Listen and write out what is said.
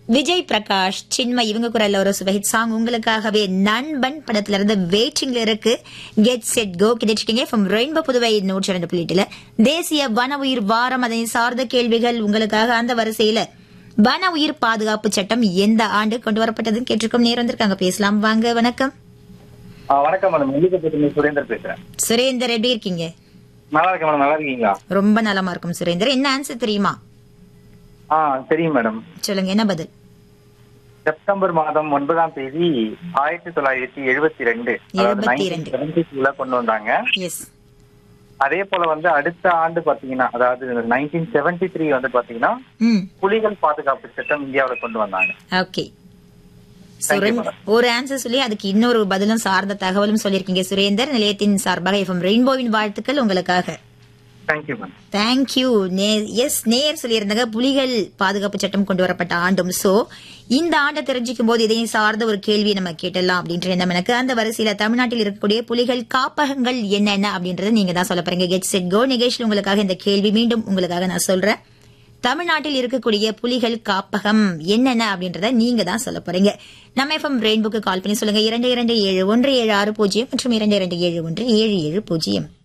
விஜய் பிரகாஷ் சின்மை இவங்க குரல்ல ஒரு சுபஹிட் சாங் உங்களுக்காகவே நண்பன் படத்துல இருந்து வெயிட்டிங்ல இருக்கு கெட் செட் கோ கிடைச்சிட்டீங்க ஃப்ரம் ரெயின்போ புதுவை நூற்றி ரெண்டு புள்ளிட்டுல தேசிய வன உயிர் வாரம் அதனை சார்ந்த கேள்விகள் உங்களுக்காக அந்த வரிசையில வன உயிர் பாதுகாப்பு சட்டம் எந்த ஆண்டு கொண்டு வரப்பட்டதுன்னு கேட்டிருக்கோம் நேரம் வந்திருக்காங்க பேசலாம் வாங்க வணக்கம் ஆ, வணக்கம் மேடம் எலிசபெத் சுரேந்தர் பேசுறேன் சுரேந்தர் எப்படி இருக்கீங்க நல்லா இருக்கேன் மேடம் நல்லா இருக்கீங்களா ரொம்ப நலமா இருக்கும் சுரேந்தர் என்ன ஆன்சர் தெரியுமா ஆ தெரியும் மேடம் சொல்லுங்க என்ன பதில் செப்டம்பர் மாதம் ஒன்பதாம் தேதி ஆயிரத்தி தொள்ளாயிரத்தி எழுபத்தி ரெண்டு எழுபத்தி ரெண்டு. கொண்டு வந்தாங்க எஸ் அதே போல வந்து அடுத்த ஆண்டு பாத்தீங்கன்னா அதாவது நைன்டீன் செவன்டி த்ரீ வந்து பாத்தீங்கன்னா ம் புலிகள் பாதுகாப்பு சட்டம் இந்தியாவுல கொண்டு வந்தாங்க ஓகே Thank you, சுரேந்தர் ஒரு ஆன்சர் சொல்லி அதுக்கு இன்னொரு பதிலும் சார்ந்த தகவலும் சொல்லியிருக்கீங்க சுரேந்தர் நிலையத்தின் சார்பாக எஃப்எம் ரெயின்போவின் வாழ்த்துக்கள் உங்களுக்காக தேங்க்யூ மேம் தேங்க்யூ எஸ் நேர் சொல்லியிருந்தாங்க புலிகள் பாதுகாப்பு சட்டம் கொண்டு வரப்பட்ட ஆண்டும் சோ இந்த ஆண்டை தெரிஞ்சுக்கும் போது இதையும் சார்ந்த ஒரு கேள்வியை நம்ம கேட்டலாம் அப்படின்ற எண்ணம் எனக்கு அந்த வரிசையில தமிழ்நாட்டில் இருக்கக்கூடிய புலிகள் காப்பகங்கள் என்னென்ன அப்படின்றத நீங்க தான் சொல்ல போறீங்க கெட் செட் கோ நிகழ்ச்சியில் உங்களுக்காக இந்த கேள்வி மீண்டும் உங்களுக்காக நான் சொல்றேன் தமிழ்நாட்டில் இருக்கக்கூடிய புலிகள் காப்பகம் என்னென்ன அப்படின்றத நீங்க தான் சொல்ல போறீங்க நம்ம எஃப்எம் ரெயின்புக்கு கால் பண்ணி சொல்லுங்க இரண்டு இரண்டு ஏழு ஒன்று ஏழு ஆறு பூஜ்ஜியம் மற்றும் இரண்டு இரண்டு ஏழு ஒன்று ஏழு ஏழு பூஜ்ஜியம்